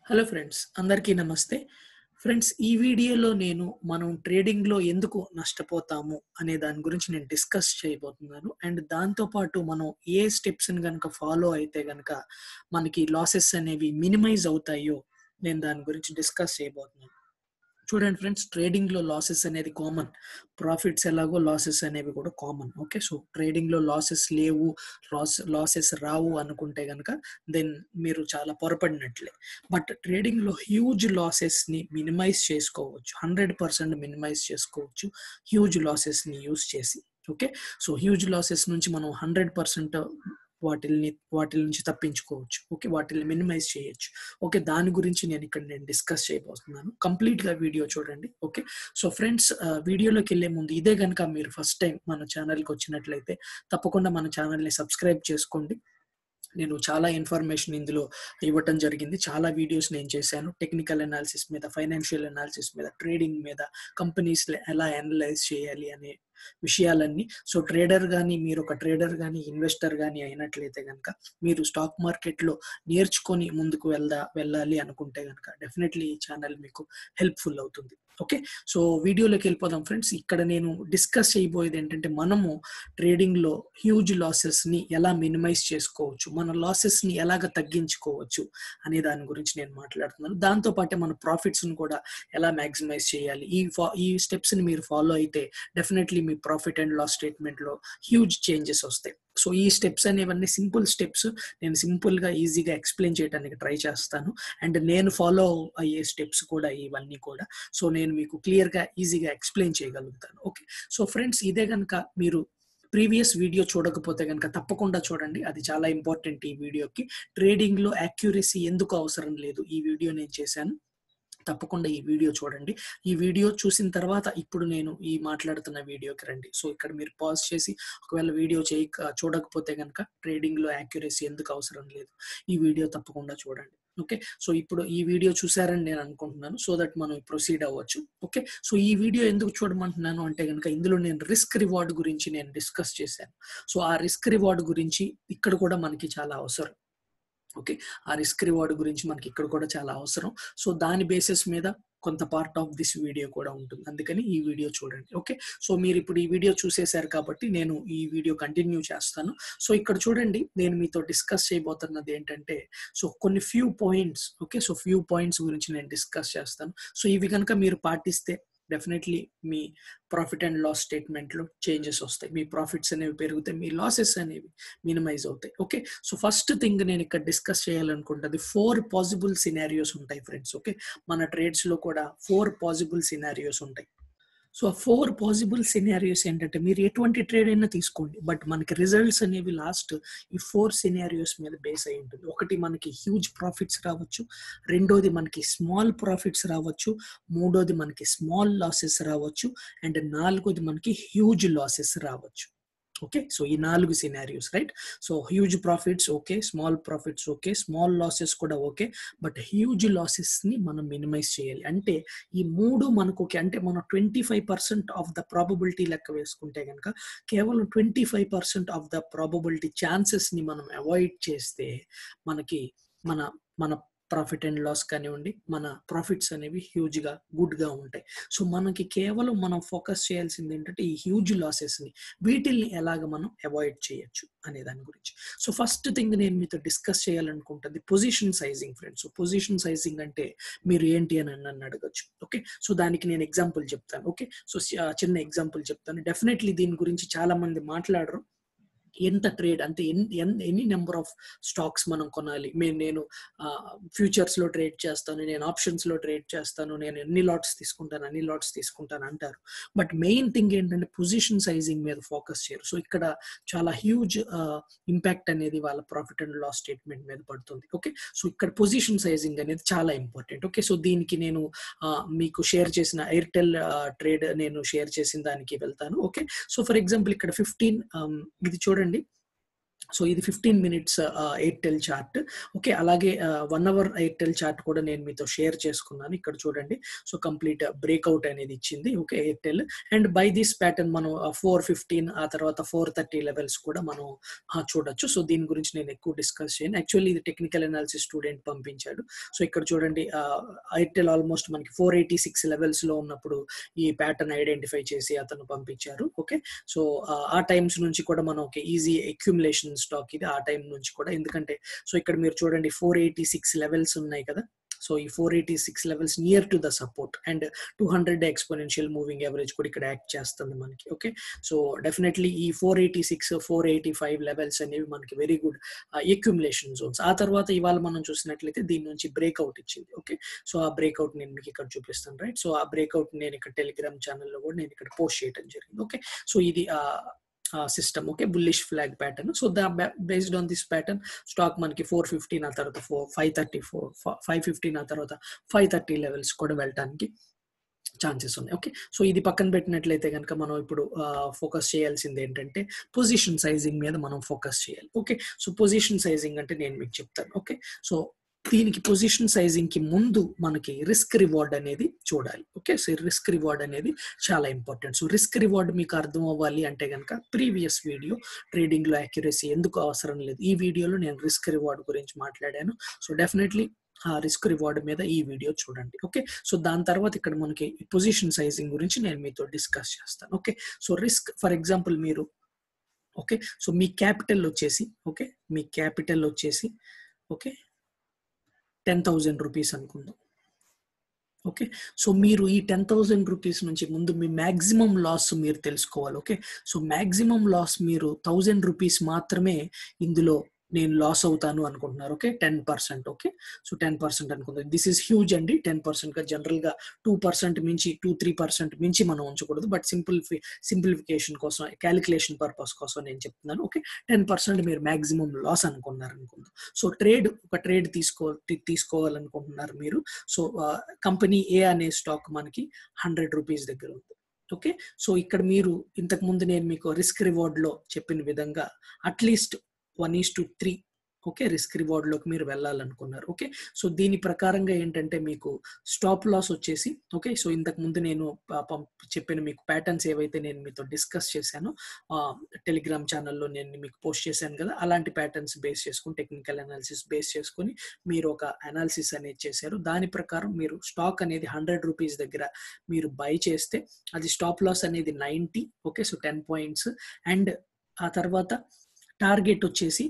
hello friends అందరికీ నమస్తే friends ఈ వీడియోలో నేను మనం ట్రేడింగ్లో ఎందుకు నష్టపోతాము అనే దాని గురించి నేను డిస్కస్ చేయబోతున్నాను అండ్ దాంతోపాటు మనం ఏ స్టెప్స్ని కనుక ఫాలో అయితే కనుక మనకి లాసెస్ అనేవి మినిమైజ్ అవుతాయో నేను దాని గురించి డిస్కస్ చేయబోతున్నాను చూడండి ఫ్రెండ్స్ ట్రేడింగ్ లో లాసెస్ అనేది కామన్ ప్రాఫిట్స్ ఎలాగో లాసెస్ అనేవి కూడా కామన్ ఓకే సో ట్రేడింగ్ లో లాసెస్ లేవు లాస్ లాసెస్ రావు అనుకుంటే కనుక దెన్ మీరు చాలా పొరపడినట్లే బట్ ట్రేడింగ్ లో హ్యూజ్ లాసెస్ ని మినిమైజ్ చేసుకోవచ్చు హండ్రెడ్ పర్సెంట్ మినిమైజ్ చేసుకోవచ్చు హ్యూజ్ లాసెస్ ని యూజ్ చేసి ఓకే సో హ్యూజ్ లాసెస్ నుంచి మనం హండ్రెడ్ పర్సెంట్ వాటిల్ని వాటి నుంచి తప్పించుకోవచ్చు ఓకే వాటిని మినిమైజ్ చేయొచ్చు ఓకే దాని గురించి నేను ఇక్కడ నేను డిస్కస్ చేయబోతున్నాను కంప్లీట్ గా వీడియో చూడండి ఓకే సో ఫ్రెండ్స్ వీడియోలోకి వెళ్ళే ముందు ఇదే కనుక మీరు ఫస్ట్ టైం మన ఛానల్కి వచ్చినట్లయితే తప్పకుండా మన ఛానల్ని సబ్స్క్రైబ్ చేసుకోండి నేను చాలా ఇన్ఫర్మేషన్ ఇందులో ఇవ్వటం జరిగింది చాలా వీడియోస్ నేను చేశాను టెక్నికల్ అనాలిసిస్ మీద ఫైనాన్షియల్ అనాలిసిస్ మీద ట్రేడింగ్ మీద కంపెనీస్ ఎలా అనలైజ్ చేయాలి అనే విషయాలన్నీ సో ట్రేడర్ కానీ మీరు ఒక ట్రేడర్ కానీ ఇన్వెస్టర్ కానీ అయినట్లయితే కనుక మీరు స్టాక్ మార్కెట్లో నేర్చుకొని ముందుకు వెళ్దా వెళ్ళాలి అనుకుంటే కనుక డెఫినెట్లీ ఈ ఛానల్ మీకు హెల్ప్ఫుల్ అవుతుంది ఓకే సో వీడియోలోకి వెళ్ళిపోదాం ఫ్రెండ్స్ ఇక్కడ నేను డిస్కస్ చేయబోయేది ఏంటంటే మనము ట్రేడింగ్లో హ్యూజ్ లాసెస్ని ఎలా మినిమైజ్ చేసుకోవచ్చు మన లాసెస్ని ఎలాగ తగ్గించుకోవచ్చు అనే దాని గురించి నేను మాట్లాడుతున్నాను దాంతోపాటే మన ప్రాఫిట్స్ని కూడా ఎలా మ్యాక్సిమైజ్ చేయాలి ఈ ఈ స్టెప్స్ని మీరు ఫాలో అయితే డెఫినెట్లీ మీ ప్రాఫిట్ అండ్ లాస్ స్టేట్మెంట్లో హ్యూజ్ చేంజెస్ వస్తాయి సో ఈ స్టెప్స్ అనేవన్నీ సింపుల్ స్టెప్స్ నేను సింపుల్గా ఈజీగా ఎక్స్ప్లెయిన్ చేయడానికి ట్రై చేస్తాను అండ్ నేను ఫాలో అయ్యే స్టెప్స్ కూడా ఇవన్నీ కూడా సో నేను మీకు క్లియర్గా ఈజీగా ఎక్స్ప్లెయిన్ చేయగలుగుతాను ఓకే సో ఫ్రెండ్స్ ఇదే కనుక మీరు ప్రీవియస్ వీడియో చూడకపోతే కనుక తప్పకుండా చూడండి అది చాలా ఇంపార్టెంట్ ఈ వీడియోకి ట్రేడింగ్లో యాక్యురసీ ఎందుకు అవసరం లేదు ఈ వీడియో నేను చేశాను తప్పకుండా ఈ వీడియో చూడండి ఈ వీడియో చూసిన తర్వాత ఇప్పుడు నేను ఈ మాట్లాడుతున్న వీడియోకి రండి సో ఇక్కడ మీరు పాజ్ చేసి ఒకవేళ వీడియో చేయక చూడకపోతే కనుక ట్రేడింగ్లో యాక్యురసీ ఎందుకు అవసరం లేదు ఈ వీడియో తప్పకుండా చూడండి ఓకే సో ఇప్పుడు ఈ వీడియో చూసారని నేను అనుకుంటున్నాను సో దట్ మనం ప్రొసీడ్ అవ్వచ్చు ఓకే సో ఈ వీడియో ఎందుకు చూడమంటున్నాను అంటే కనుక ఇందులో నేను రిస్క్ రివార్డ్ గురించి నేను డిస్కస్ చేశాను సో ఆ రిస్క్ రివార్డ్ గురించి ఇక్కడ కూడా మనకి చాలా అవసరం ఓకే ఆ రిస్క్ రివార్డ్ గురించి మనకి ఇక్కడ కూడా చాలా అవసరం సో దాని బేసిస్ మీద కొంత పార్ట్ ఆఫ్ దిస్ వీడియో కూడా ఉంటుంది అందుకని ఈ వీడియో చూడండి ఓకే సో మీరు ఇప్పుడు ఈ వీడియో చూసేశారు కాబట్టి నేను ఈ వీడియో కంటిన్యూ చేస్తాను సో ఇక్కడ చూడండి నేను మీతో డిస్కస్ చేయబోతున్నది ఏంటంటే సో కొన్ని few points okay so few points గురించి నేను డిస్కస్ చేస్తాను సో ఇవి కనుక మీరు పాటిస్తే డెఫినెట్లీ మీ ప్రాఫిట్ అండ్ లాస్ స్టేట్మెంట్లో చేంజెస్ వస్తాయి మీ ప్రాఫిట్స్ అనేవి పెరుగుతాయి మీ లాసెస్ అనేవి మినిమైజ్ అవుతాయి ఓకే సో ఫస్ట్ థింగ్ నేను ఇక్కడ డిస్కస్ చేయాలనుకుంటుంది ఫోర్ పాసిబుల్ సినారియోస్ ఉంటాయి ఫ్రెండ్స్ ఓకే మన ట్రేడ్స్లో కూడా ఫోర్ పాసిబుల్ సినారియోస్ ఉంటాయి సో ఆ ఫోర్ పాసిబుల్ సినారియోస్ ఏంటంటే మీరు ఎటువంటి ట్రేడ్ అయినా తీసుకోండి బట్ మనకి రిజల్ట్స్ అనేవి లాస్ట్ ఈ ఫోర్ సినారియోస్ మీద బేస్ అయి ఉంటుంది ఒకటి మనకి హ్యూజ్ ప్రాఫిట్స్ రావచ్చు రెండోది మనకి స్మాల్ ప్రాఫిట్స్ రావచ్చు మూడోది మనకి స్మాల్ లాసెస్ రావచ్చు అండ్ నాలుగోది మనకి హ్యూజ్ లాసెస్ రావచ్చు ఓకే సో ఈ నాలుగు scenarios right so huge profits okay small profits okay small losses కూడా ఓకే బట్ హ్యూజ్ లాసెస్ ని మనం మినిమైజ్ చేయాలి అంటే ఈ మూడు మనకు ఓకే అంటే మనం twenty five percent of the probability లెక్క వేసుకుంటే కనుక కేవలం twenty five percent of the probability chances ని మనం అవాయిడ్ చేస్తే మనకి మన మన ప్రాఫిట్ అండ్ లాస్ కానివ్వండి మన ప్రాఫిట్స్ అనేవి హ్యూజ్గా గుడ్గా ఉంటాయి సో మనకి కేవలం మనం ఫోకస్ చేయాల్సింది ఏంటంటే ఈ హ్యూజ్ లాసెస్ని వీటిల్ని ఎలాగ మనం అవాయిడ్ చేయొచ్చు అనే దాని గురించి సో ఫస్ట్ థింగ్ నేను మీతో డిస్కస్ చేయాలనుకుంటుంది position sizing friends so position sizing అంటే మీరు ఏంటి అని నన్ను అడగచ్చు ఓకే సో దానికి నేను ఎగ్జాంపుల్ చెప్తాను ఓకే సో చిన్న ఎగ్జాంపుల్ చెప్తాను డెఫినెట్లీ దీని గురించి చాలా మంది మాట్లాడరు ఎంత ట్రేడ్ అంటే ఎన్ని నెంబర్ ఆఫ్ స్టాక్స్ మనం కొనాలి మేము నేను ఫ్యూచర్స్ లో ట్రేడ్ చేస్తాను నేను ఆప్షన్స్ లో ట్రేడ్ చేస్తాను నేను ఎన్ని లాట్స్ తీసుకుంటాను అన్ని లాట్స్ తీసుకుంటాను అంటారు బట్ మెయిన్ థింగ్ ఏంటంటే పొజిషన్ సైజింగ్ మీద ఫోకస్ చేయరు సో ఇక్కడ చాలా హ్యూజ్ ఇంపాక్ట్ అనేది వాళ్ళ ప్రాఫిట్ అండ్ లాస్ స్టేట్మెంట్ మీద పడుతుంది ఓకే సో ఇక్కడ పొజిషన్ సైజింగ్ అనేది చాలా ఇంపార్టెంట్ ఓకే సో దీనికి నేను మీకు షేర్ చేసిన ఎయిర్టెల్ ట్రేడ్ నేను షేర్ చేసిన దానికి వెళ్తాను ఓకే సో ఫర్ ఎగ్జాంపుల్ ఇక్కడ ఫిఫ్టీన్ ఇది చూడండి సో ఇది fifteen minutes Airtel chart okay అలాగే వన్ అవర్ ఎయిర్టెల్ చార్ట్ కూడా నేను మీతో షేర్ చేసుకున్నాను ఇక్కడ చూడండి సో కంప్లీట్ బ్రేక్అవుట్ అనేది ఇచ్చింది okay Airtel and by this pattern మనం ఫోర్ ఫిఫ్టీన్ ఆ తర్వాత ఫోర్ థర్టీ లెవెల్స్ కూడా మనం చూడొచ్చు సో దీని గురించి నేను ఎక్కువ డిస్కస్ చేయను యాక్చువల్లీ ఇది టెక్నికల్ అనాలిసిస్ స్టూడెంట్ పంపించాడు సో ఇక్కడ చూడండి ఎయిర్టెల్ ఆల్మోస్ట్ మనకి ఫోర్ ఎయిటీ సిక్స్ లెవెల్స్ లో ఉన్నప్పుడు ఈ ప్యాటర్న్ ఐడెంటిఫై చేసి అతను పంపించారు ఓకే సో ఆ టైమ్స్ నుంచి కూడా మనం ఒక ఈజీ అక్యుములేషన్ స్టాక్ ఇది ఆ టైం నుంచి కూడా ఎందుకంటే సో ఇక్కడ మీరు చూడండి ఫోర్ ఎయిటీ సిక్స్ లెవెల్స్ ఉన్నాయి కదా సో ఈ four eighty six levels near to the support and two hundred exponential moving average కూడా ఇక్కడ యాక్ట్ చేస్తుంది మనకి ఓకే సో డెఫినెట్లీ ఈ four eighty six four eighty five levels అనేవి మనకి వెరీ గుడ్ ఎక్యుములేషన్ జోన్స్ ఆ తర్వాత ఇవాళ మనం చూసినట్లయితే దీని నుంచి బ్రేక్అవుట్ ఇచ్చింది ఓకే సో ఆ బ్రేక్అవుట్ నేను మీకు ఇక్కడ చూపిస్తాను రైట్ సో ఆ బ్రేక్అవుట్ నేను ఇక్కడ టెలిగ్రామ్ ఛానల్లో కూడా నేను ఇక్కడ పోస్ట్ చేయడం జరిగింది ఓకే సో ఇది system okay bullish flag pattern so the based on this pattern stock మనకి ఫోర్ ఫిఫ్టీన్ ఆ తర్వాత four five thirty four five fifteen ఆ తర్వాత ఫైవ్ థర్టీ లెవెల్స్ కూడా వెళ్ళటానికి ఛాన్సెస్ ఉన్నాయి ఓకే సో ఇది పక్కన పెట్టినట్లయితే కనుక మనం ఇప్పుడు ఫోకస్ చేయాల్సింది ఏంటంటే పొజిషన్ సైజింగ్ మీద మనం ఫోకస్ చేయాలి ఓకే సో పొజిషన్ సైజింగ్ అంటే నేను మీకు చెప్తాను ఓకే సో దీనికి పొజిషన్ సైజింగ్ కి ముందు మనకి రిస్క్ రివార్డ్ అనేది చూడాలి ఓకే సో రిస్క్ రివార్డ్ అనేది చాలా ఇంపార్టెంట్ సో రిస్క్ రివార్డ్ మీకు అర్థం అవ్వాలి అంటే కనుక ప్రీవియస్ వీడియో ట్రేడింగ్ లో అక్యురసీ ఎందుకు అవసరం లేదు ఈ వీడియోలో నేను రిస్క్ రివార్డ్ గురించి మాట్లాడాను సో డెఫినెట్లీ ఆ రిస్క్ రివార్డ్ మీద ఈ వీడియో చూడండి ఓకే సో దాని తర్వాత ఇక్కడ మనకి పొజిషన్ సైజింగ్ గురించి నేను మీతో డిస్కస్ చేస్తాను okay so risk for example మీరు ఓకే సో మీ క్యాపిటల్ వచ్చేసి ఓకే మీ క్యాపిటల్ వచ్చేసి ఓకే టెన్ థౌజండ్ రూపీస్ అనుకుందాం ఓకే సో మీరు ఈ టెన్ థౌజండ్ రూపీస్ నుంచి ముందు మీ మ్యాక్సిమం లాస్ మీరు తెలుసుకోవాలి ఓకే సో మ్యాక్సిమం లాస్ మీరు థౌజండ్ రూపీస్ మాత్రమే ఇందులో నేను లాస్ అవుతాను అనుకుంటున్నారు okay ten percent okay so ten percent అనుకుందాం దిస్ ఈస్ హ్యూజ్ అండి టెన్ పర్సెంట్ గా జనరల్ గా టూ పర్సెంట్ మించి టూ త్రీ పర్సెంట్ మించి మనం ఉంచకూడదు బట్ సింపుల్ సింప్లిఫికేషన్ కోసం క్యాలిక్యులేషన్ పర్పస్ కోసం నేను చెప్తున్నాను ఓకే టెన్ పర్సెంట్ మీరు మాక్సిమం లాస్ అనుకున్నారు అనుకుందాం సో ట్రేడ్ ఒక ట్రేడ్ తీసుకో తీసుకోవాలనుకుంటున్నారు మీరు సో కంపెనీ ఏ అనే స్టాక్ మనకి హండ్రెడ్ రూపీస్ దగ్గర ఉంది ఓకే సో ఇక్కడ మీరు ఇంతకు ముందు నేను మీకు రిస్క్ రివార్డ్ లో చెప్పిన విధంగా at least one is to three okay risk reward లోకి మీరు వెళ్ళాలనుకున్నారు ఓకే సో దీని ప్రకారంగా ఏంటంటే మీకు స్టాప్ లాస్ వచ్చేసి ఓకే సో ఇంతకు ముందు నేను చెప్పిన మీకు ప్యాటర్న్స్ ఏవైతే నేను మీతో డిస్కస్ చేశానో టెలిగ్రామ్ ఛానల్లో నేను మీకు పోస్ట్ చేశాను కదా అలాంటి ప్యాటర్న్స్ బేస్ చేసుకుని టెక్నికల్ అనాలిసిస్ బేస్ చేసుకుని మీరు ఒక అనాలిసిస్ అనేది చేశారు దాని ప్రకారం మీరు స్టాక్ అనేది హండ్రెడ్ రూపీస్ దగ్గర మీరు బై చేస్తే అది స్టాప్ లాస్ అనేది ninety okay so ten points and ఆ తర్వాత టార్గెట్ వచ్చేసి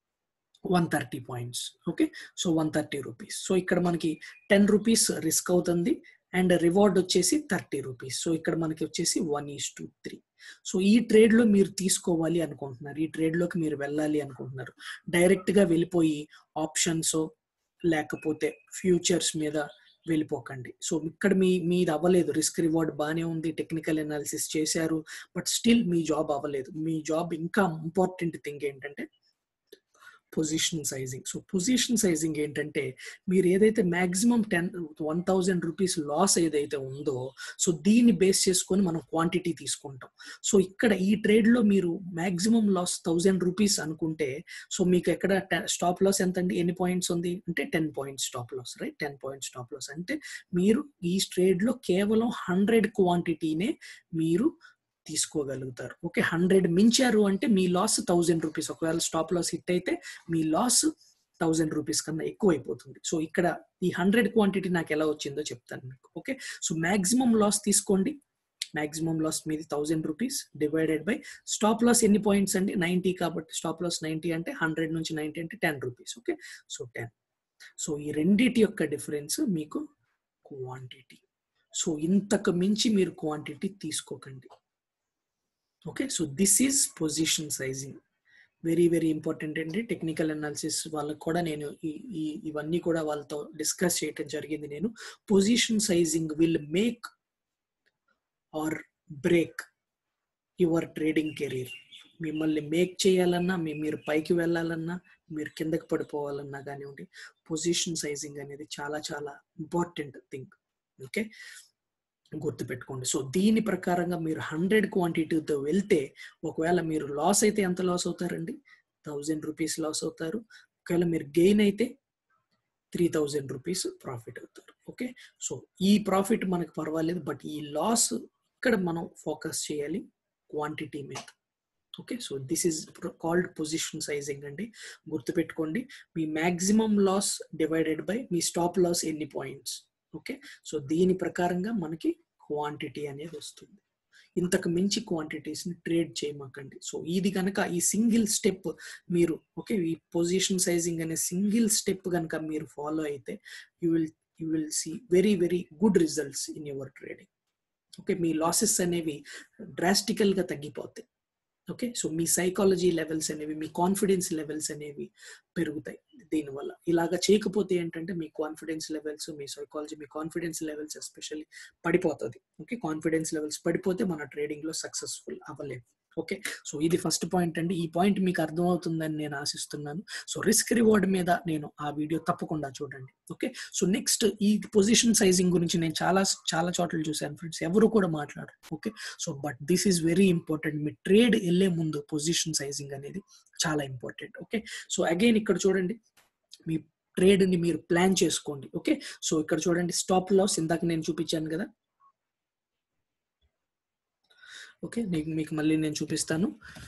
one thirty points okay so one thirty rupees so ఇక్కడ మనకి టెన్ రూపీస్ రిస్క్ అవుతుంది అండ్ రివార్డ్ వచ్చేసి థర్టీ రూపీస్ సో ఇక్కడ మనకి వచ్చేసి one is to three so ఈ ట్రేడ్ లో మీరు తీసుకోవాలి అనుకుంటున్నారు ఈ ట్రేడ్ లోకి మీరు వెళ్ళాలి అనుకుంటున్నారు డైరెక్ట్ గా వెళ్ళిపోయి ఆప్షన్స్ లేకపోతే ఫ్యూచర్స్ మీద వెళ్ళిపోకండి సో ఇక్కడ మీ మీది అవ్వలేదు రిస్క్ రివార్డ్ బాగానే ఉంది టెక్నికల్ అనాలిసిస్ చేశారు బట్ స్టిల్ మీ జాబ్ అవ్వలేదు మీ జాబ్ ఇంకా ఇంపార్టెంట్ థింగ్ ఏంటంటే position sizing so position sizing ఏంటంటే మీరు ఏదైతే maximum ten one thousand rupees loss ఏదైతే ఉందో సో దీన్ని బేస్ చేసుకొని మనం క్వాంటిటీ తీసుకుంటాం సో ఇక్కడ ఈ ట్రేడ్లో మీరు మాక్సిమం లాస్ థౌజండ్ రూపీస్ అనుకుంటే సో మీకు ఎక్కడ స్టాప్ లాస్ ఎంత అండి ఎన్ని పాయింట్స్ ఉంది అంటే ten points stop loss right ten points stop loss అంటే మీరు ఈ ట్రేడ్లో కేవలం హండ్రెడ్ క్వాంటిటీనే మీరు తీసుకోగలుగుతారు ఓకే హండ్రెడ్ మించారు అంటే మీ లాస్ థౌజండ్ రూపీస్ ఒకవేళ స్టాప్ లాస్ హిట్ అయితే మీ లాస్ థౌజండ్ రూపీస్ కన్నా ఎక్కువ అయిపోతుంది సో ఇక్కడ ఈ హండ్రెడ్ క్వాంటిటీ నాకు ఎలా వచ్చిందో చెప్తాను మీకు ఓకే సో మాక్సిమం లాస్ తీసుకోండి మాక్సిమం లాస్ మీది thousand rupees divided by stop loss ఎన్ని పాయింట్స్ అండి నైంటీ కాబట్టి స్టాప్ లాస్ నైంటీ అంటే హండ్రెడ్ నుంచి నైంటీ అంటే ten rupees okay so ten so ఈ రెండిటి యొక్క డిఫరెన్స్ మీకు క్వాంటిటీ సో ఇంతకు మించి మీరు క్వాంటిటీ తీసుకోకండి okay so this is position sizing very very important అండి టెక్నికల్ అనాలిసిస్ వాళ్ళకి కూడా నేను ఈ ఇవన్నీ కూడా వాళ్ళతో డిస్కస్ చేయటం జరిగింది నేను position sizing will make or break your trading career మిమ్మల్ని మేక్ చేయాలన్నా మీ మీరు పైకి వెళ్ళాలన్నా మీరు కిందకి పడిపోవాలన్నా కానివ్వండి పొజిషన్ సైజింగ్ అనేది చాలా చాలా ఇంపార్టెంట్ థింగ్ ఓకే గుర్తుపెట్టుకోండి సో దీని ప్రకారంగా మీరు హండ్రెడ్ క్వాంటిటీతో వెళ్తే ఒకవేళ మీరు లాస్ అయితే ఎంత లాస్ అవుతారండి థౌజండ్ రూపీస్ లాస్ అవుతారు ఒకవేళ మీరు గెయిన్ అయితే త్రీ థౌజండ్ రూపీస్ ప్రాఫిట్ అవుతారు ఓకే సో ఈ ప్రాఫిట్ మనకు పర్వాలేదు బట్ ఈ లాస్ ఇక్కడ మనం ఫోకస్ చేయాలి క్వాంటిటీ మీద okay so this is called position sizing అండి గుర్తుపెట్టుకోండి మీ మ్యాక్సిమం లాస్ డివైడెడ్ బై మీ స్టాప్ లాస్ ఎన్ని పాయింట్స్ ఓకే సో దీని ప్రకారంగా మనకి క్వాంటిటీ అనేది వస్తుంది ఇంతకు మించి క్వాంటిటీస్ని ట్రేడ్ చేయమాకండి సో ఇది కనుక ఈ సింగిల్ స్టెప్ మీరు ఓకే ఈ పొజిషన్ సైజింగ్ అనే సింగిల్ స్టెప్ కనుక మీరు ఫాలో అయితే you will you will see very very good results in your trading okay మీ లాసెస్ అనేవి డ్రాస్టికల్గా తగ్గిపోతాయి ఓకే సో మీ సైకాలజీ లెవెల్స్ అనేవి మీ కాన్ఫిడెన్స్ లెవెల్స్ అనేవి పెరుగుతాయి దీనివల్ల ఇలాగా చేయకపోతే ఏంటంటే మీ కాన్ఫిడెన్స్ లెవెల్స్ మీ సైకాలజీ మీ కాన్ఫిడెన్స్ లెవెల్స్ ఎస్పెషల్లీ పడిపోతుంది ఓకే కాన్ఫిడెన్స్ లెవెల్స్ పడిపోతే మన ట్రేడింగ్లో సక్సెస్ఫుల్ అవ్వలేము ఓకే సో ఇది ఫస్ట్ పాయింట్ అండి ఈ పాయింట్ మీకు అర్థమవుతుందని నేను ఆశిస్తున్నాను సో రిస్క్ రివార్డ్ మీద నేను ఆ వీడియో తప్పకుండా చూడండి ఓకే సో నెక్స్ట్ ఈ పొజిషన్ సైజింగ్ గురించి నేను చాలా చాలా చోట్ల చూశాను ఫ్రెండ్స్ ఎవరు కూడా మాట్లాడరు okay so but this is very important మీ ట్రేడ్ వెళ్ళే ముందు పొజిషన్ సైజింగ్ అనేది చాలా ఇంపార్టెంట్ ఓకే సో అగైన్ ఇక్కడ చూడండి మీ ట్రేడ్ని మీరు ప్లాన్ చేసుకోండి ఓకే సో ఇక్కడ చూడండి స్టాప్ లాస్ ఇందాక నేను చూపించాను కదా ఓకే నేను మీకు మళ్ళీ నేను చూపిస్తాను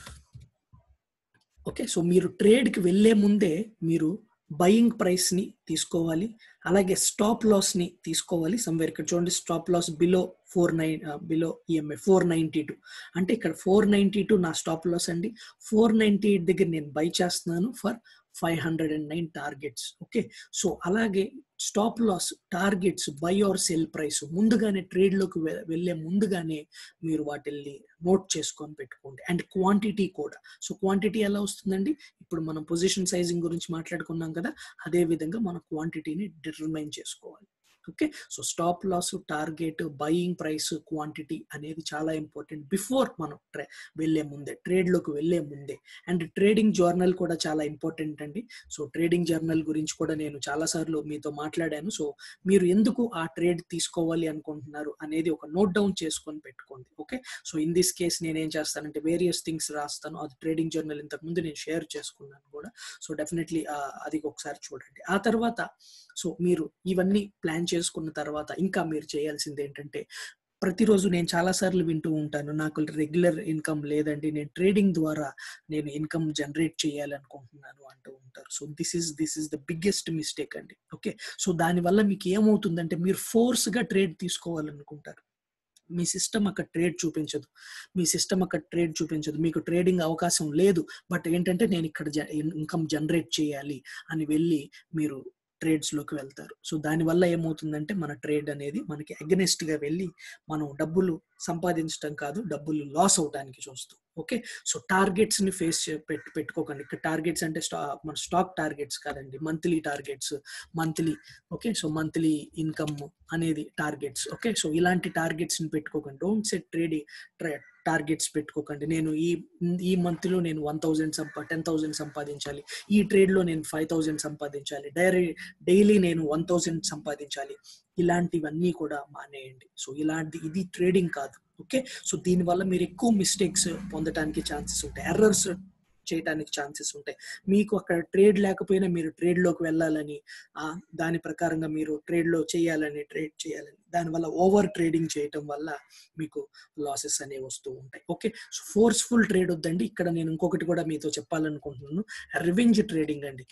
ఓకే సో మీరు ట్రేడ్కి వెళ్ళే ముందే మీరు బయింగ్ ప్రైస్ని తీసుకోవాలి అలాగే స్టాప్ లాస్ని తీసుకోవాలి సమ్వేర్ ఇక్కడ చూడండి stop loss below four nine below EMI four ninety two అంటే ఇక్కడ ఫోర్ నైంటీ టూ నా స్టాప్ లాస్ అండి ఫోర్ నైంటీ ఎయిట్ దగ్గర నేను బై చేస్తున్నాను for five hundred and nine targets okay so అలాగే stop loss targets buy or sell price ముందుగానే ట్రేడ్లోకి వెళ్ళే ముందుగానే మీరు వాటిల్ని నోట్ చేసుకొని పెట్టుకోండి అండ్ క్వాంటిటీ కూడా సో క్వాంటిటీ ఎలా వస్తుందండి ఇప్పుడు మనం పొజిషన్ సైజింగ్ గురించి మాట్లాడుకున్నాం కదా అదే విధంగా మన క్వాంటిటీని డిటర్మైన్ చేసుకోవాలి okay so stop loss target buying price quantity అనేది చాలా ఇంపార్టెంట్ బిఫోర్ మనం ట్రే వెళ్ళే ముందే ట్రేడ్లోకి వెళ్ళే ముందే అండ్ ట్రేడింగ్ జర్నల్ కూడా చాలా ఇంపార్టెంట్ అండి సో ట్రేడింగ్ జర్నల్ గురించి కూడా నేను చాలాసార్లు మీతో మాట్లాడాను సో మీరు ఎందుకు ఆ ట్రేడ్ తీసుకోవాలి అనుకుంటున్నారు అనేది ఒక నోట్ డౌన్ చేసుకొని పెట్టుకోండి okay so in this case నేను ఏం చేస్తానంటే వేరియస్ థింగ్స్ రాస్తాను అది ట్రేడింగ్ జర్నల్ ఇంతకు ముందు నేను షేర్ చేసుకున్నాను కూడా సో డెఫినెట్లీ అది ఒకసారి చూడండి ఆ తర్వాత సో మీరు ఇవన్నీ ప్లాన్ చేసుకున్న తర్వాత ఇంకా మీరు చేయాల్సింది ఏంటంటే ప్రతిరోజు నేను చాలాసార్లు వింటూ ఉంటాను నాకు రెగ్యులర్ ఇన్కమ్ లేదండి నేను ట్రేడింగ్ ద్వారా నేను ఇన్కమ్ జనరేట్ చేయాలనుకుంటున్నాను అంటూ ఉంటారు so this is this is the biggest mistake అండి ఓకే సో దానివల్ల మీకు ఏమవుతుందంటే మీరు ఫోర్స్గా ట్రేడ్ తీసుకోవాలనుకుంటారు మీ సిస్టమ్ అక్కడ ట్రేడ్ చూపించదు మీ సిస్టమ్ అక్కడ ట్రేడ్ చూపించదు మీకు ట్రేడింగ్ అవకాశం లేదు బట్ ఏంటంటే నేను ఇక్కడ ఇన్కమ్ జనరేట్ చేయాలి అని వెళ్ళి మీరు ట్రేడ్స్లోకి వెళ్తారు సో దానివల్ల ఏమవుతుందంటే మన ట్రేడ్ అనేది మనకి అగెనెస్ట్గా వెళ్ళి మనం డబ్బులు సంపాదించడం కాదు డబ్బులు లాస్ అవడానికి చూస్తాం ఓకే సో టార్గెట్స్ని ఫేస్ పెట్టు పెట్టుకోకండి ఇక్కడ టార్గెట్స్ అంటే స్టా మన స్టాక్ టార్గెట్స్ కాదండి monthly targets monthly okay so monthly income అనేది టార్గెట్స్ ఓకే సో ఇలాంటి టార్గెట్స్ని పెట్టుకోకండి డోంట్ సెట్ ట్రేడింగ్ ట్రే టార్గెట్స్ పెట్టుకోకండి నేను ఈ ఈ మంత్లో నేను వన్ థౌజండ్ సంపా టెన్ థౌజండ్ సంపాదించాలి ఈ ట్రేడ్లో నేను ఫైవ్ థౌజండ్ సంపాదించాలి డైరీ డైలీ నేను వన్ థౌజండ్ సంపాదించాలి ఇలాంటివన్నీ కూడా మానేయండి సో ఇలాంటి ఇది ట్రేడింగ్ కాదు ఓకే సో దీనివల్ల మీరు ఎక్కువ మిస్టేక్స్ పొందడానికి ఛాన్సెస్ ఉంటాయి ఎర్రర్స్ చేయడానికి ఛాన్సెస్ ఉంటాయి మీకు అక్కడ ట్రేడ్ లేకపోయినా మీరు ట్రేడ్లోకి వెళ్ళాలని దాని ప్రకారంగా మీరు ట్రేడ్లో చేయాలని ట్రేడ్ చేయాలని దానివల్ల ఓవర్ ట్రేడింగ్ చేయటం వల్ల మీకు లాసెస్ అనేవి వస్తూ ఉంటాయి ఓకే సో ఫోర్స్ఫుల్ ట్రేడ్ వద్దండి ఇక్కడ నేను ఇంకొకటి కూడా మీతో చెప్పాలనుకుంటున్నాను రివెంజ్ ట్రేడింగ్ అండి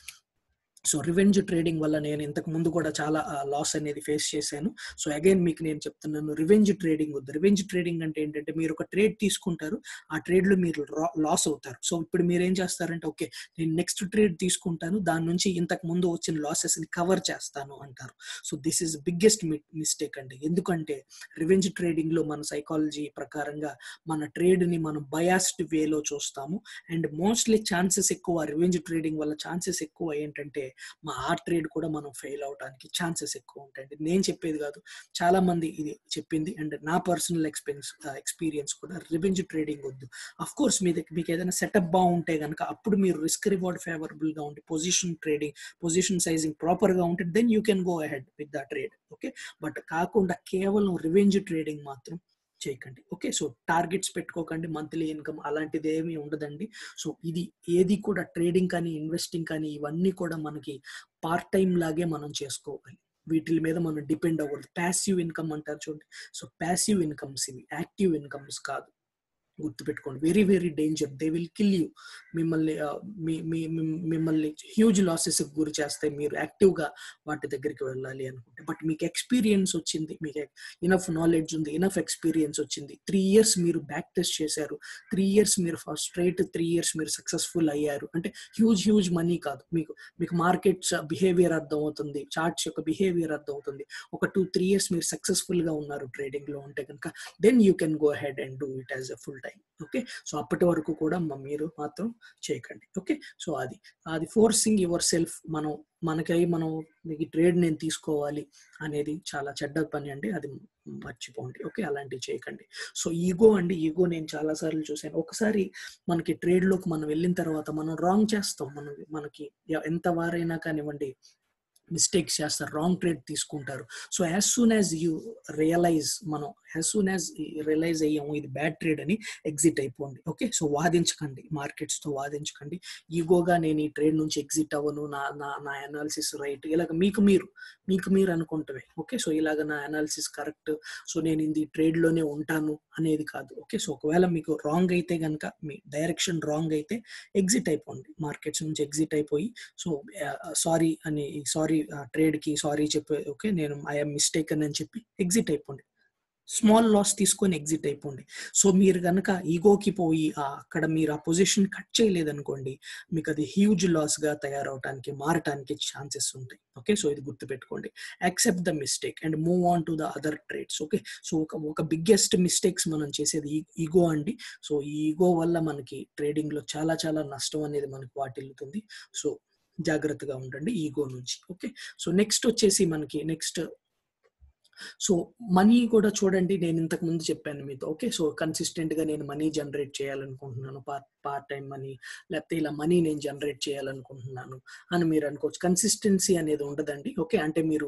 సో రివెంజ్ ట్రేడింగ్ వల్ల నేను ఇంతకు ముందు కూడా చాలా లాస్ అనేది ఫేస్ చేశాను సో అగైన్ మీకు నేను చెప్తున్నాను రివెంజ్ ట్రేడింగ్ వద్దు రివెంజ్ ట్రేడింగ్ అంటే ఏంటంటే మీరు ఒక ట్రేడ్ తీసుకుంటారు ఆ ట్రేడ్లో మీరు లాస్ అవుతారు సో ఇప్పుడు మీరు ఏం చేస్తారంటే ఓకే నేను నెక్స్ట్ ట్రేడ్ తీసుకుంటాను దాని నుంచి ఇంతకు ముందు వచ్చిన లాసెస్ని కవర్ చేస్తాను అంటారు so this is biggest mistake అండి ఎందుకంటే రివెంజ్ ట్రేడింగ్లో మన సైకాలజీ ప్రకారంగా మన ట్రేడ్ని మనం బయాస్డ్ వేలో చూస్తాము అండ్ మోస్ట్లీ ఛాన్సెస్ ఎక్కువ రివెంజ్ ట్రేడింగ్ వల్ల ఛాన్సెస్ ఎక్కువ ఏంటంటే మా ఆ ట్రేడ్ కూడా మనం ఫెయిల్ అవడానికి ఛాన్సెస్ ఎక్కువ ఉంటాయండి నేను చెప్పేది కాదు చాలా మంది ఇది చెప్పింది అండ్ నా పర్సనల్ ఎక్స్పీరియన్స్ ఎక్స్పీరియన్స్ కూడా రివెంజ్ ట్రేడింగ్ వద్దు అఫ్ కోర్స్ మీ మీకు ఏదైనా సెటప్ బాగుంటే కనుక అప్పుడు మీరు రిస్క్ రివార్డ్ ఫేవరబుల్ గా ఉంటే position trading position sizing proper గా ఉంటే then you can go ahead with the trade okay but కాకుండా కేవలం రివెంజ్ ట్రేడింగ్ మాత్రం చేయకండి ఓకే సో టార్గెట్స్ పెట్టుకోకండి మంత్లీ ఇన్కమ్ అలాంటిది ఏమీ ఉండదండి సో ఇది ఏది కూడా ట్రేడింగ్ కానీ ఇన్వెస్టింగ్ కానీ ఇవన్నీ కూడా మనకి పార్ట్ టైం లాగే మనం చేసుకోవాలి వీటి మీద మనం డిపెండ్ అవ్వకూడదు ప్యాసివ్ ఇన్కమ్ అంటారు చూడండి సో ప్యాసివ్ ఇన్కమ్స్ ఇవి యాక్టివ్ ఇన్కమ్స్ కాదు గుర్తుపెట్టుకోండి very very danger they will kill you మిమ్మల్ని మిమ్మల్ని హ్యూజ్ లాసెస్ గురి చేస్తాయి మీరు యాక్టివ్గా వాటి దగ్గరికి వెళ్ళాలి అనుకుంటే బట్ మీకు ఎక్స్పీరియన్స్ వచ్చింది మీకు ఇనఫ్ నాలెడ్జ్ ఉంది ఇనఫ్ ఎక్స్పీరియన్స్ వచ్చింది త్రీ ఇయర్స్ మీరు బ్యాక్ టెస్ట్ చేశారు త్రీ ఇయర్స్ మీరు ఫస్ట్ స్ట్రైట్ త్రీ ఇయర్స్ మీరు సక్సెస్ఫుల్ అయ్యారు అంటే హ్యూజ్ హ్యూజ్ మనీ కాదు మీకు మీకు మార్కెట్స్ బిహేవియర్ అర్థం అవుతుంది చార్ట్స్ యొక్క బిహేవియర్ అర్థం అవుతుంది ఒక టూ త్రీ ఇయర్స్ మీరు సక్సెస్ఫుల్ గా ఉన్నారు ట్రేడింగ్ లో ఉంటే కనుక then you can go head and do it as a full time okay so అప్పటి వరకు కూడా మీరు మాత్రం చేయకండి ఓకే సో అది అది ఫోర్సింగ్ యువర్ సెల్ఫ్ మనం మనకై మనం మీకు ట్రేడ్ నేను తీసుకోవాలి అనేది చాలా చెడ్డ పని అండి అది మర్చిపోండి ఓకే అలాంటివి చేయకండి సో ఈగో అండి ఈగో నేను చాలా సార్లు చూశాను ఒకసారి మనకి ట్రేడ్లోకి మనం వెళ్ళిన తర్వాత మనం రాంగ్ చేస్తాం మనం మనకి ఎంత వారైనా కానివ్వండి మిస్టేక్స్ చేస్తారు రాంగ్ ట్రేడ్ తీసుకుంటారు so as soon as you realise మనం యాజ్ సూన్ యాజ్ రియలైజ్ అయ్యాము ఇది బ్యాడ్ ట్రేడ్ అని ఎగ్జిట్ అయిపోండి ఓకే సో వాదించకండి మార్కెట్స్తో వాదించకండి ఈగోగా నేను ఈ ట్రేడ్ నుంచి ఎగ్జిట్ అవ్వను నా నా నా అనాలిసిస్ రైట్ ఇలాగ మీకు మీరు మీకు మీరు అనుకుంటవే ఓకే సో ఇలాగ నా అనాలిసిస్ కరెక్ట్ సో నేను ఇది ట్రేడ్లోనే ఉంటాను అనేది కాదు ఓకే సో ఒకవేళ మీకు రాంగ్ అయితే కనుక మీ డైరెక్షన్ రాంగ్ అయితే ఎగ్జిట్ అయిపోండి మార్కెట్స్ నుంచి ఎగ్జిట్ అయిపోయి సో సారీ అని సారీ ట్రేడ్ కి సారీ చెప్పే ఓకే నేను ఐఎమ్ మిస్టేక్ అని చెప్పి ఎగ్జిట్ అయిపోండి స్మాల్ లాస్ తీసుకొని ఎగ్జిట్ అయిపోండి సో మీరు కనుక ఈగోకి పోయి అక్కడ మీరు ఆ పొజిషన్ కట్ చేయలేదనుకోండి మీకు అది హ్యూజ్ లాస్ గా తయారవడానికి మారటానికి ఛాన్సెస్ ఉంటాయి ఓకే సో ఇది గుర్తుపెట్టుకోండి accept the mistake and move on to the other trades okay so ఒక ఒక బిగ్గెస్ట్ మిస్టేక్స్ మనం చేసేది ఈగో అండి సో ఈ ఈగో వల్ల మనకి ట్రేడింగ్ లో చాలా చాలా నష్టం అనేది మనకి వాటిల్లుతుంది సో జాగ్రత్తగా ఉండండి ఈగో నుంచి ఓకే సో నెక్స్ట్ వచ్చేసి మనకి నెక్స్ట్ సో మనీ కూడా చూడండి నేను ఇంతకు ముందు చెప్పాను మీతో ఓకే సో కన్సిస్టెంట్ గా నేను మనీ జనరేట్ చేయాలనుకుంటున్నాను పార్ట్ పార్ట్ టైం మనీ లేకపోతే ఇలా మనీ నేను జనరేట్ చేయాలనుకుంటున్నాను అని మీరు అనుకోవచ్చు కన్సిస్టెన్సీ అనేది ఉండదండి ఓకే అంటే మీరు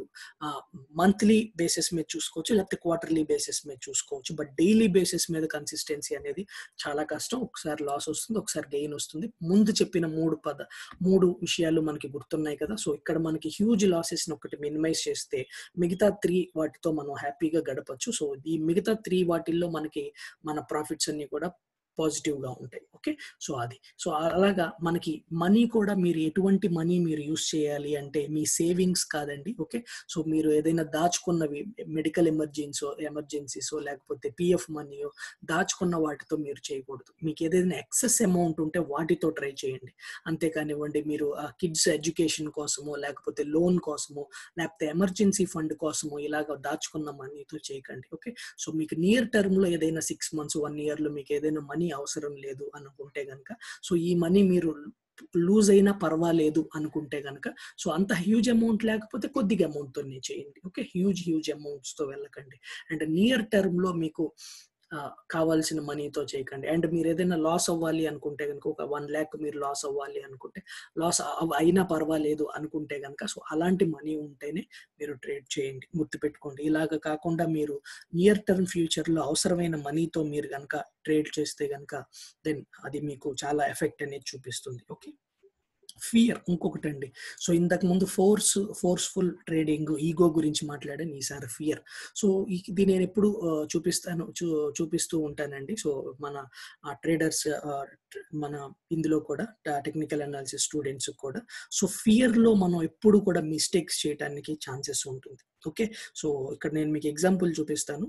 మంత్లీ బేసిస్ మీద చూసుకోవచ్చు లేకపోతే క్వార్టర్లీ బేసిస్ మీద చూసుకోవచ్చు బట్ డైలీ బేసిస్ మీద కన్సిస్టెన్సీ అనేది చాలా కష్టం ఒకసారి లాస్ వస్తుంది ఒకసారి గెయిన్ వస్తుంది ముందు చెప్పిన మూడు పద మూడు విషయాలు మనకి గుర్తున్నాయి కదా సో ఇక్కడ మనకి హ్యూజ్ లాసెస్ ఒకటి మినిమైజ్ చేస్తే మిగతా త్రీ వాటితో మనం హ్యాపీగా గడపచ్చు సో ఈ మిగతా త్రీ వాటిల్లో మనకి మన ప్రాఫిట్స్ అన్ని కూడా పాజిటివ్ గా ఉంటాయి ఓకే సో అది సో అలాగా మనకి మనీ కూడా మీరు ఎటువంటి మనీ మీరు యూస్ చేయాలి అంటే మీ సేవింగ్స్ కాదండి ఓకే సో మీరు ఏదైనా దాచుకున్నవి మెడికల్ ఎమర్జెన్సీ ఎమర్జెన్సీసో లేకపోతే పిఎఫ్ మనీయో దాచుకున్న వాటితో మీరు చేయకూడదు మీకు ఏదైనా ఎక్సెస్ అమౌంట్ ఉంటే వాటితో ట్రై చేయండి అంతేకానివ్వండి మీరు కిడ్స్ ఎడ్యుకేషన్ కోసమో లేకపోతే లోన్ కోసమో లేకపోతే ఎమర్జెన్సీ ఫండ్ కోసమో ఇలాగ దాచుకున్న మనీతో చేయకండి ఓకే సో మీకు నియర్ టర్మ్ లో ఏదైనా సిక్స్ మంత్స్ వన్ ఇయర్ లో మీకు ఏదైనా మనీ అవసరం లేదు అనుకుంటే కనుక సో ఈ మనీ మీరు లూజ్ అయినా పర్వాలేదు అనుకుంటే కనుక సో అంత హ్యూజ్ అమౌంట్ లేకపోతే కొద్దిగా అమౌంట్తోనే చేయండి ఓకే హ్యూజ్ హ్యూజ్ అమౌంట్స్తో వెళ్ళకండి అండ్ నియర్ టర్మ్లో మీకు కావాల్సిన మనీతో చేయకండి అండ్ మీరు ఏదైనా లాస్ అవ్వాలి అనుకుంటే కనుక ఒక వన్ ల్యాక్ మీరు లాస్ అవ్వాలి అనుకుంటే లాస్ అయినా పర్వాలేదు అనుకుంటే కనుక సో అలాంటి మనీ ఉంటేనే మీరు ట్రేడ్ చేయండి గుర్తుపెట్టుకోండి ఇలాగ కాకుండా మీరు నియర్ టర్మ్ ఫ్యూచర్లో అవసరమైన మనీతో మీరు కనుక ట్రేడ్ చేస్తే కనుక దెన్ అది మీకు చాలా ఎఫెక్ట్ అనేది చూపిస్తుంది ఓకే ఫియర్ ఇంకొకటి అండి సో ఇంతకు ముందు ఫోర్స్ ఫోర్స్ఫుల్ ట్రేడింగ్ ఈగో గురించి మాట్లాడాను ఈసారి ఫియర్ సో ఇది నేను ఎప్పుడు చూపిస్తాను చూ చూపిస్తూ ఉంటానండి సో మన ట్రేడర్స్ మన ఇందులో కూడా టెక్నికల్ అనాలిసిస్ స్టూడెంట్స్ కూడా సో ఫియర్లో మనం ఎప్పుడు కూడా మిస్టేక్స్ చేయడానికి ఛాన్సెస్ ఉంటుంది ఓకే సో ఇక్కడ నేను మీకు ఎగ్జాంపుల్ చూపిస్తాను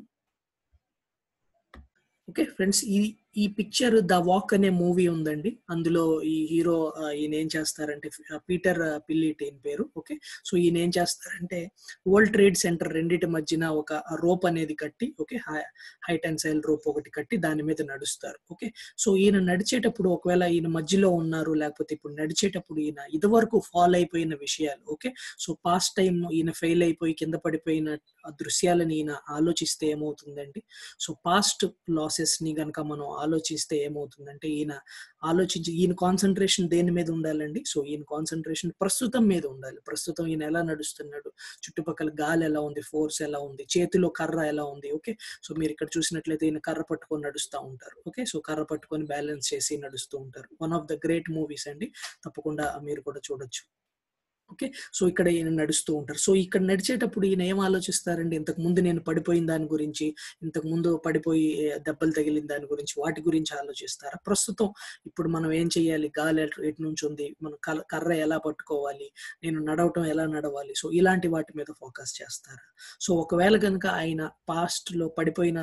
ఓకే ఫ్రెండ్స్ ఈ ఈ పిక్చర్ ద వాక్ అనే మూవీ ఉందండి అందులో ఈ హీరో ఈయన ఏం చేస్తారంటే పీటర్ పిల్లిట్ ఈయన పేరు ఓకే సో ఈయన ఏం చేస్తారంటే వరల్డ్ ట్రేడ్ సెంటర్ రెండింటి మధ్యన ఒక రోప్ అనేది కట్టి ఓకే హైట్ అండ్ సైల్ రోప్ ఒకటి కట్టి దాని మీద నడుస్తారు ఓకే సో ఈయన నడిచేటప్పుడు ఒకవేళ ఈయన మధ్యలో ఉన్నారు లేకపోతే ఇప్పుడు నడిచేటప్పుడు ఈయన ఇదివరకు ఫాల్ అయిపోయిన విషయాలు ఓకే సో పాస్ట్ టైం ఈయన ఫెయిల్ అయిపోయి కింద పడిపోయిన దృశ్యాలను ఈయన ఆలోచిస్తే ఏమవుతుందండి సో పాస్ట్ లాసెస్ ని గనక మనం ఆలోచిస్తే ఏమవుతుందంటే ఈయన ఆలోచించి ఈయన కాన్సన్ట్రేషన్ దేని మీద ఉండాలండి సో ఈయన కాన్సన్ట్రేషన్ ప్రస్తుతం మీద ఉండాలి ప్రస్తుతం ఈయన ఎలా నడుస్తున్నాడు చుట్టుపక్కల గాలి ఎలా ఉంది ఫోర్స్ ఎలా ఉంది చేతిలో కర్ర ఎలా ఉంది ఓకే సో మీరు ఇక్కడ చూసినట్లయితే ఈయన కర్ర పట్టుకొని నడుస్తూ ఉంటారు ఓకే సో కర్ర పట్టుకొని బ్యాలెన్స్ చేసి నడుస్తూ ఉంటారు one of the great movies అండి తప్పకుండా మీరు కూడా చూడొచ్చు ఓకే సో ఇక్కడ ఈయన నడుస్తూ ఉంటారు సో ఇక్కడ నడిచేటప్పుడు ఈయన ఏం ఆలోచిస్తారండి ఇంతకు ముందు నేను పడిపోయిన దాని గురించి ఇంతకు ముందు పడిపోయి దెబ్బలు తగిలిన దాని గురించి వాటి గురించి ఆలోచిస్తారా ప్రస్తుతం ఇప్పుడు మనం ఏం చేయాలి గాలి ఎటు నుంచి ఉంది మనం కర్ర ఎలా పట్టుకోవాలి నేను నడవటం ఎలా నడవాలి సో ఇలాంటి వాటి మీద ఫోకస్ చేస్తారా సో ఒకవేళ కనుక ఆయన పాస్ట్ లో పడిపోయిన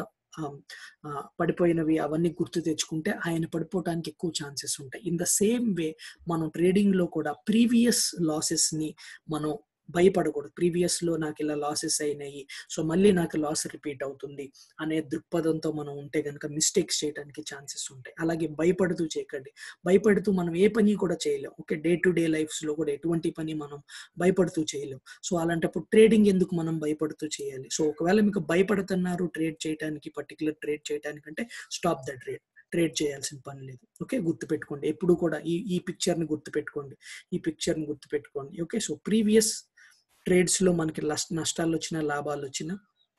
పడిపోయినవి అవన్నీ గుర్తు తెచ్చుకుంటే ఆయన పడిపోవడానికి ఎక్కువ ఛాన్సెస్ ఉంటాయి ఇన్ ద సేమ్ వే మనం ట్రేడింగ్ లో కూడా ప్రీవియస్ లాసెస్ ని మనం భయపడకూడదు ప్రీవియస్ లో నాకు ఇలా లాసెస్ అయినాయి సో మళ్ళీ నాకు లాస్ రిపీట్ అవుతుంది అనే దృక్పథంతో మనం ఉంటే కనుక మిస్టేక్స్ చేయడానికి ఛాన్సెస్ ఉంటాయి అలాగే భయపడుతూ చేయకండి భయపడుతూ మనం ఏ పని కూడా చేయలేం okay day to day lifes లో కూడా ఎటువంటి పని మనం భయపడుతూ చేయలేం సో అలాంటప్పుడు ట్రేడింగ్ ఎందుకు మనం భయపడుతూ చేయాలి సో ఒకవేళ మీకు భయపడుతున్నారు ట్రేడ్ చేయడానికి పర్టికులర్ ట్రేడ్ చేయడానికి అంటే స్టాప్ ద ట్రేడ్ ట్రేడ్ చేయాల్సిన పని లేదు ఓకే గుర్తుపెట్టుకోండి ఎప్పుడు కూడా ఈ ఈ పిక్చర్ని గుర్తుపెట్టుకోండి ఈ పిక్చర్ని గుర్తుపెట్టుకోండి ఓకే సో ప్రీవియస్ ట్రేడ్స్లో మనకి నష్టాలు వచ్చినా లాభాలు వచ్చినా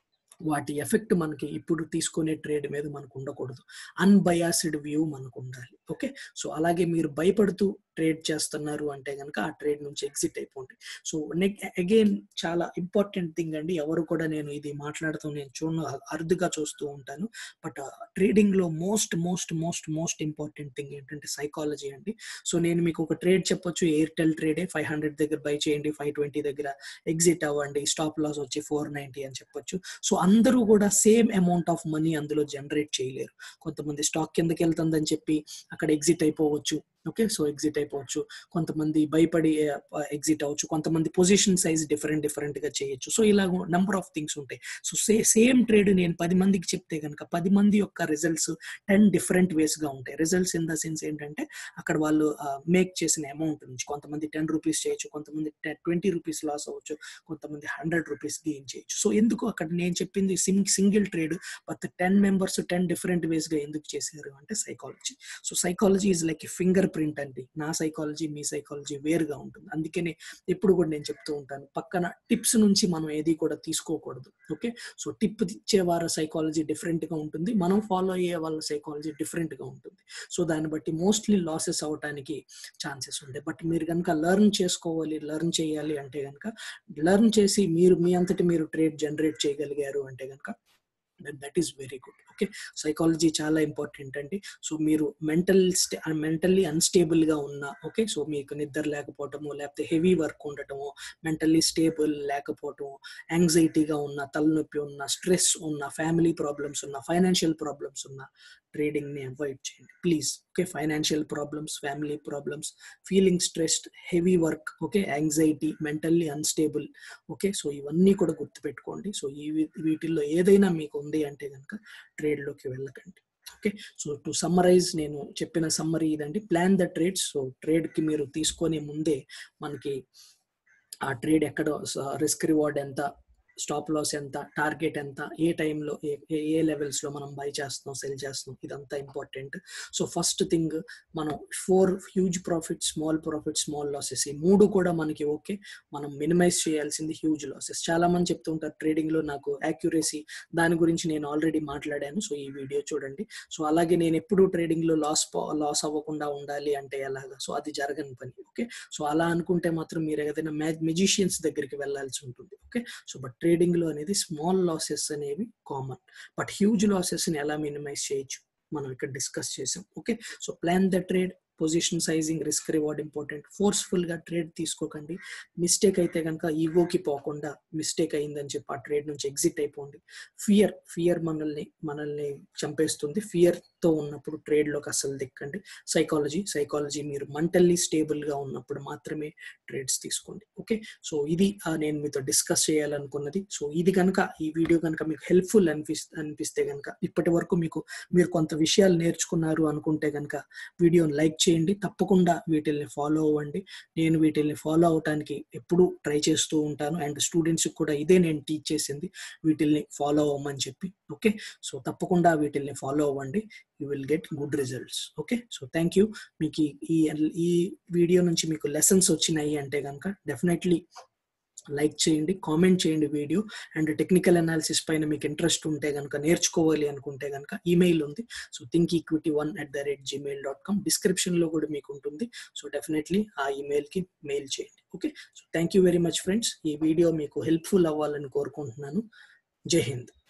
వాటి ఎఫెక్ట్ మనకి ఇప్పుడు తీసుకునే ట్రేడ్ మీద మనకు ఉండకూడదు అన్బయాస్డ్ వ్యూ మనకు ఉండాలి ఓకే సో అలాగే మీరు భయపడుతూ ట్రేడ్ చేస్తున్నారు అంటే కనుక ఆ ట్రేడ్ నుంచి ఎగ్జిట్ అయిపోండి సో నెక్ అగైన్ చాలా ఇంపార్టెంట్ థింగ్ అండి ఎవరు కూడా నేను ఇది మాట్లాడుతూ నేను చూడ అరుదుగా చూస్తూ ఉంటాను బట్ ట్రేడింగ్ లో most most most most important thing ఏంటంటే సైకాలజీ అండి సో నేను మీకు ఒక ట్రేడ్ చెప్పొచ్చు ఎయిర్టెల్ ట్రేడే ఫైవ్ హండ్రెడ్ దగ్గర బై చేయండి ఫైవ్ ట్వంటీ దగ్గర ఎగ్జిట్ అవ్వండి స్టాప్ లాస్ వచ్చి ఫోర్ నైన్టీ అని చెప్పొచ్చు సో అందరూ కూడా సేమ్ అమౌంట్ ఆఫ్ మనీ అందులో జనరేట్ చేయలేరు కొంతమంది స్టాక్ కిందకి వెళ్తుందని చెప్పి అక్కడ ఎగ్జిట్ అయిపోవచ్చు ఓకే సో ఎగ్జిట్ అయిపోవచ్చు కొంతమంది భయపడి ఎగ్జిట్ అవ్వచ్చు కొంతమంది పొజిషన్ సైజ్ డిఫరెంట్ డిఫరెంట్ గా చేయొచ్చు సో ఇలా నెంబర్ ఆఫ్ థింగ్స్ ఉంటాయి సో సే సేమ్ ట్రేడ్ నేను పది మందికి చెప్తే కనుక పది మంది యొక్క రిజల్ట్స్ టెన్ డిఫరెంట్ వేస్ గా ఉంటాయి రిజల్ట్స్ ఇన్ ద సెన్స్ ఏంటంటే అక్కడ వాళ్ళు మేక్ చేసిన అమౌంట్ నుంచి కొంతమంది టెన్ రూపీస్ చేయొచ్చు కొంతమంది ట్వంటీ రూపీస్ లాస్ అవ్వచ్చు కొంతమంది హండ్రెడ్ రూపీస్ గెయిన్ చేయొచ్చు సో ఎందుకు అక్కడ నేను చెప్పింది single trade but ten members ten different ways గా ఎందుకు చేశారు అంటే psychology so psychology is like finger print అండి నా సైకాలజీ మీ సైకాలజీ వేరుగా ఉంటుంది అందుకనే ఎప్పుడు కూడా నేను చెప్తూ ఉంటాను పక్కన టిప్స్ నుంచి మనం ఏది కూడా తీసుకోకూడదు ఓకే సో టిప్ ఇచ్చే వారి సైకాలజీ డిఫరెంట్ గా ఉంటుంది మనం ఫాలో అయ్యే వాళ్ళ సైకాలజీ డిఫరెంట్ గా ఉంటుంది సో దాన్ని బట్టి మోస్ట్లీ లాసెస్ అవడానికి ఛాన్సెస్ ఉంటాయి బట్ మీరు కనుక లెర్న్ చేసుకోవాలి లెర్న్ చేయాలి అంటే కనుక లెర్న్ చేసి మీరు మీ అంతటి మీరు ట్రేడ్ జనరేట్ చేయగలిగారు అంటే కనుక that is very good okay psychology చాలా ఇంపార్టెంట్ అండి సో మీరు మెంటల్ మెంటల్లీ అన్స్టేబుల్ గా ఉన్నా ఓకే సో మీకు నిద్ర లేకపోవటము లేకపోతే హెవీ వర్క్ ఉండటము మెంటల్లీ స్టేబుల్ లేకపోవటము యాంగ్జైటీగా ఉన్న తలనొప్పి ఉన్న స్ట్రెస్ ఉన్న ఫ్యామిలీ ప్రాబ్లమ్స్ ఉన్న ఫైనాన్షియల్ ప్రాబ్లమ్స్ ఉన్న ట్రేడింగ్ ని అవాయిడ్ చేయండి please okay financial problems family problems feeling stressed heavy work okay anxiety mentally unstable okay so ఇవన్నీ కూడా గుర్తుపెట్టుకోండి సో ఈ వీటిల్లో ఏదైనా మీకు ఉంది అంటే కనుక ట్రేడ్లోకి వెళ్ళకండి ఓకే సో టు సమ్మరైజ్ నేను చెప్పిన సమ్మరీ ఇదండి ప్లాన్ ద ట్రేడ్స్ సో ట్రేడ్కి మీరు తీసుకునే ముందే మనకి ఆ ట్రేడ్ ఎక్కడ రిస్క్ రివార్డ్ ఎంత స్టాప్ లాస్ ఎంత టార్గెట్ ఎంత ఏ టైంలో ఏ ఏ లెవెల్స్లో మనం బై చేస్తున్నాం సెల్ చేస్తున్నాం ఇదంతా ఇంపార్టెంట్ సో ఫస్ట్ థింగ్ మనం for huge profit small profit small losses ఈ మూడు కూడా మనకి ఓకే మనం మినిమైజ్ చేయాల్సింది హ్యూజ్ లాసెస్ చాలా మంది చెప్తూ ఉంటారు ట్రేడింగ్లో నాకు యాక్యురసీ దాని గురించి నేను ఆల్రెడీ మాట్లాడాను సో ఈ వీడియో చూడండి సో అలాగే నేను ఎప్పుడు ట్రేడింగ్లో లాస్ లాస్ అవ్వకుండా ఉండాలి అంటే ఎలాగా సో అది జరగని పని ఓకే సో అలా అనుకుంటే మాత్రం మీరు ఏదైనా మెజిషియన్స్ దగ్గరికి వెళ్ళాల్సి ఉంటుంది ఓకే సో బట్ ట్రేడింగ్ లో అనేది స్మాల్ లాసెస్ అనేవి కామన్ బట్ హ్యూజ్ లాసెస్ ని ఎలా మినిమైజ్ చేయొచ్చు మనం ఇక్కడ డిస్కస్ చేసాం okay so plan the trade position sizing risk reward important forceful గా ట్రేడ్ తీసుకోకండి మిస్టేక్ అయితే కనుక ఈగోకి పోకుండా మిస్టేక్ అయిందని చెప్పి ఆ ట్రేడ్ నుంచి ఎగ్జిట్ అయిపోండి ఫియర్ ఫియర్ మనల్ని మనల్ని చంపేస్తుంది ఫియర్ తో ఉన్నప్పుడు ట్రేడ్ లోకి అసలు దిక్కండి సైకాలజీ సైకాలజీ మీరు మెంటల్లీ స్టేబుల్ గా ఉన్నప్పుడు మాత్రమే ట్రేడ్స్ తీసుకోండి ఓకే సో ఇది నేను మీతో డిస్కస్ చేయాలనుకున్నది సో ఇది కనుక ఈ వీడియో కనుక మీకు హెల్ప్ఫుల్ అనిపిస్ అనిపిస్తే కనుక ఇప్పటి వరకు మీకు మీరు కొంత విషయాలు నేర్చుకున్నారు అనుకుంటే కనుక వీడియోని లైక్ చేయండి తప్పకుండా వీటిల్ని ఫాలో అవ్వండి నేను వీటిల్ని ఫాలో అవటానికి ఎప్పుడు ట్రై చేస్తూ ఉంటాను అండ్ స్టూడెంట్స్ కూడా ఇదే నేను టీచ్ చేసింది వీటిల్ని ఫాలో అవ్వమని చెప్పి ఓకే సో తప్పకుండా వీటిల్ని ఫాలో అవ్వండి you will get good results okay so thank you మీకు ఈ ఈ వీడియో నుంచి మీకు లెసన్స్ వచ్చినాయి అంటే కనుక డెఫినెట్లీ లైక్ చేయండి కామెంట్ చేయండి వీడియో అండ్ టెక్నికల్ అనాలిసిస్ పైన మీకు ఇంట్రెస్ట్ ఉంటే కనుక నేర్చుకోవాలి అనుకుంటే కనుక ఈమెయిల్ ఉంది so think equity one at the rate Gmail dot com డిస్క్రిప్షన్లో కూడా మీకు ఉంటుంది సో డెఫినెట్లీ ఆ ఈమెయిల్కి మెయిల్ చేయండి okay so thank you very much friends ఈ వీడియో మీకు హెల్ప్ఫుల్ అవ్వాలని కోరుకుంటున్నాను జై హింద్